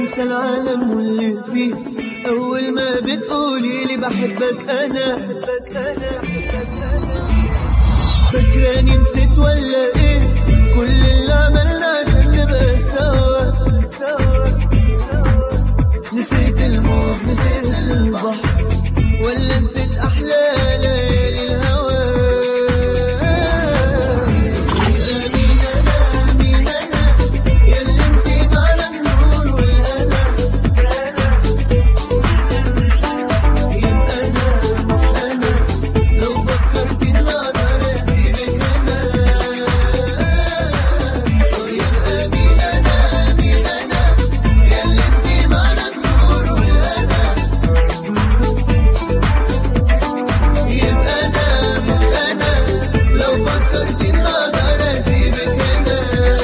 انسى العالم واللي فيه اول ما بتقولي لي بحبك انا فاكراني نسيت ولا ايه كل اللي عملنا عشان نبقى سوا نسيت الموت نسيت البحر ولا نسيت احلى ليالي الهوى مين انا مين انا ياللي انتي معنى النور والهنا يبقى انا مش انا لو فكرت ان اقدر اسيبك هنا يبقى مين انا مين انا ياللي انتي معنى النور والهنا يبقى انا مش انا لو فكرت ان اقدر اسيبك هنا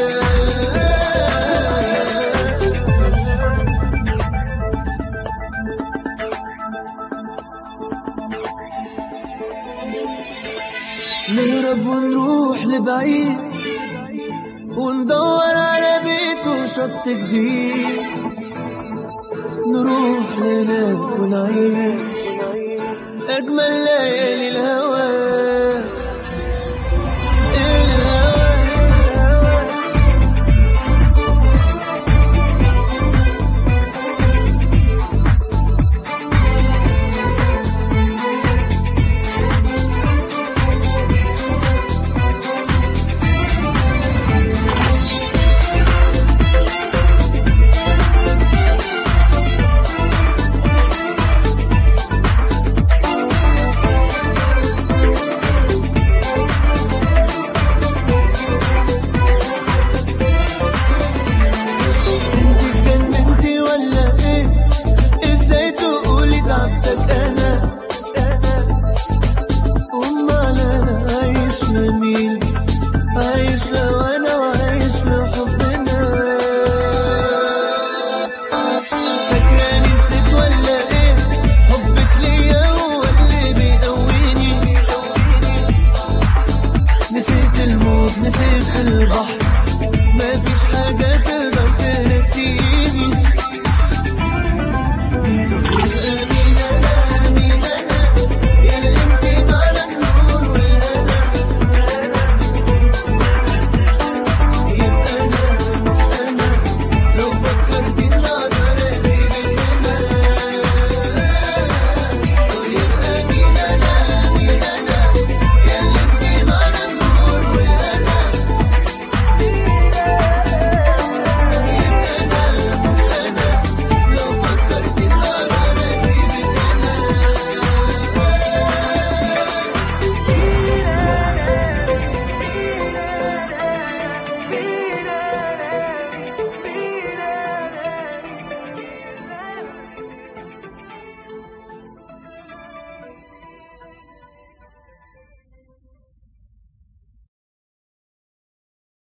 نهرب ونروح لبعيد وندور على بيت وشط جديد نروح لهناك ونعيش أجمل ليالي الهوى الهوى انت اتجننتي ولا ايه ازاي تقولي تعبتك انا امال انا عايش لمين عايش لو انا وعايش لحبنا فاكراني نسيت ولا ايه حبك ليا هو اللي بيقويني نسيت الموت نسيت البحر